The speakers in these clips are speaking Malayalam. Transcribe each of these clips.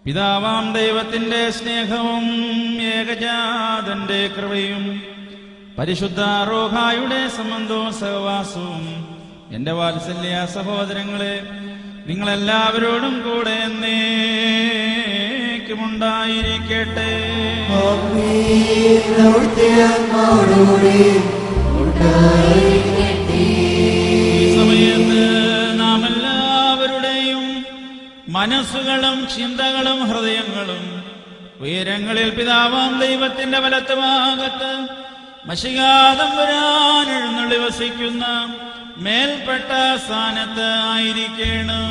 പിതാവാം ദൈവത്തിന്റെ സ്നേഹവും ഏകജാതന്റെ കൃപയും പരിശുദ്ധ റോഹായുടെ സംബന്ധവും സഹവാസവും എന്റെ വാത്സല്യ സഹോദരങ്ങളെ നിങ്ങളെല്ലാവരോടും കൂടെ എന്നേക്കുമുണ്ടായിരിക്കട്ടെ ഈ സമയത്ത് നാം എല്ലാവരുടെയും മനസ്സുകളും ചിന്തകളും ഹൃദയങ്ങളും ഉയരങ്ങളിൽ പിതാവാം ദൈവത്തിന്റെ വലത്ത് ഭാഗത്ത് മഷികാതം വരാൻ എഴുന്നള്ളി വസിക്കുന്ന മേൽപ്പെട്ട സ്ഥാനത്ത് ആയിരിക്കണം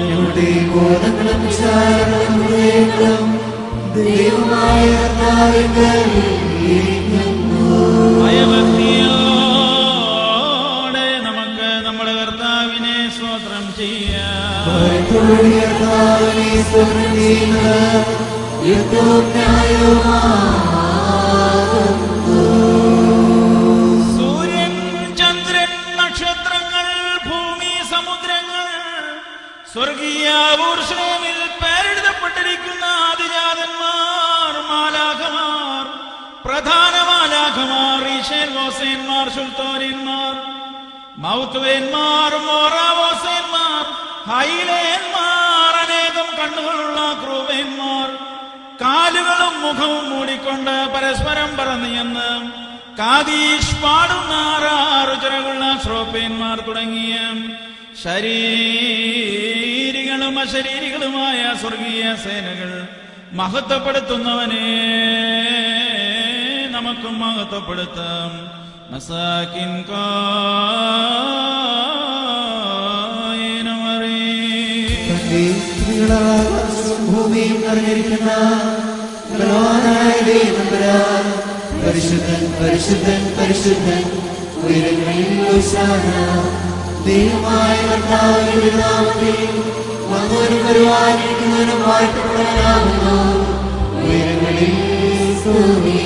ഭയഭക്തിയോടെ നമുക്ക് നമ്മുടെ കർത്താവിനെ സ്വോത്രം ചെയ്യാം സൂര്യൻ ചന്ദ്രൻ നക്ഷത്രങ്ങൾ ഭൂമി സമുദ്രങ്ങൾ സ്വർഗീയ ഊർഷമിൽ പേരെഴുതപ്പെട്ടിരിക്കുന്ന ആദിജാതന്മാർ മാലാഖമാർ പ്രധാന മാലാഖമാർ ഈശേൽ ഹോസേന്മാർ സുൽത്തോരന്മാർ മൗത്തുവേന്മാർ മോറാവോസേന്മാർ ഹൈലേന്മാർ അനേകം കണ്ണുകളുള്ള ക്രൂവേന്മാർ കാലുകളും മുഖവും മൂടിക്കൊണ്ട് പരസ്പരം പറന്നു എന്ന് കാതീഷ് പാടുന്ന ആറാറ് ചിറകുള്ള ശ്രോപ്പേന്മാർ തുടങ്ങിയ ശരീരികളും അശരീരികളുമായ സ്വർഗീയ സേനകൾ മഹത്വപ്പെടുത്തുന്നവനെ നമുക്കും മഹത്വപ്പെടുത്താം മസാക്കിൻ ഭൂമിയും നിറഞ്ഞിരിക്കുന്ന ബലവാനായ ദൈവം പരിശുദ്ധൻ പരിശുദ്ധൻ പരിശുദ്ധൻ ഉയരങ്ങളിൽ ഹോശാന. ദൈവമായ കർത്താവിന്റെ നാമത്തിൽ വന്നവനും വരുവാനിരിക്കുന്നവനും വാഴ്ത്തപ്പെടാനാകുന്നു ഉയരങ്ങളിൽ സ്തുതി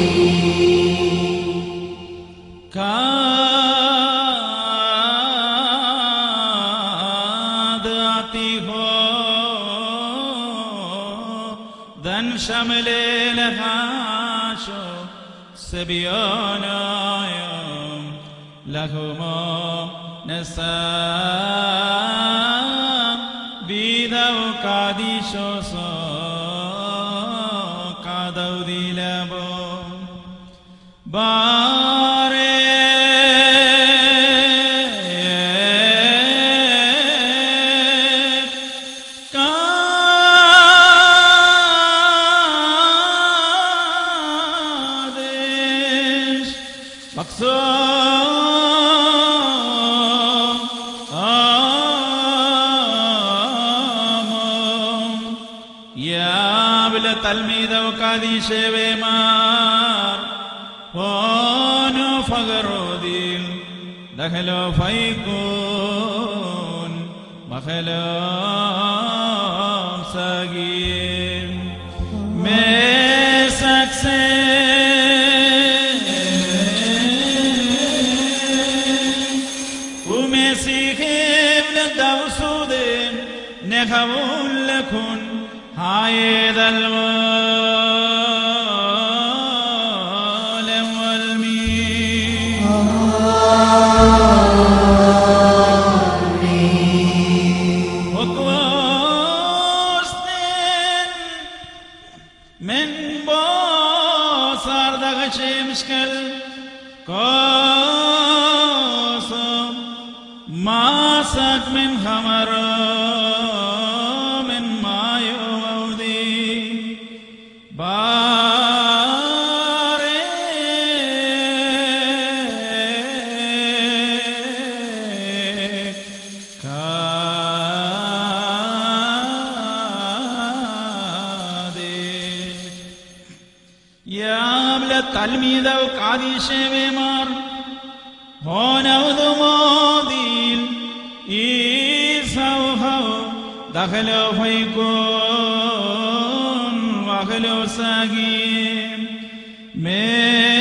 काद आती हो धन शमले लहाशो सबियोनायम लहुमो नसा बीदव कादिशो सो कादव दिलबो ബാരേ കാദേശ് ബക്സോ ആമോ يا تلميذ وقادي شيمار هون فغروديل دخلوا فيكون مخلو ساقيم مسك ومسيخيم للدوسودين نخول لكن هايد الوالم والمين وكوستين من بوصار دغشي مشكل قاسم ما سك من خمر من ما يودي بارك كادش يا بلا تلميذ وقادي شيمار هون أوذموديل إيساوهو دخلوا فيكون وخلوا ساقيم من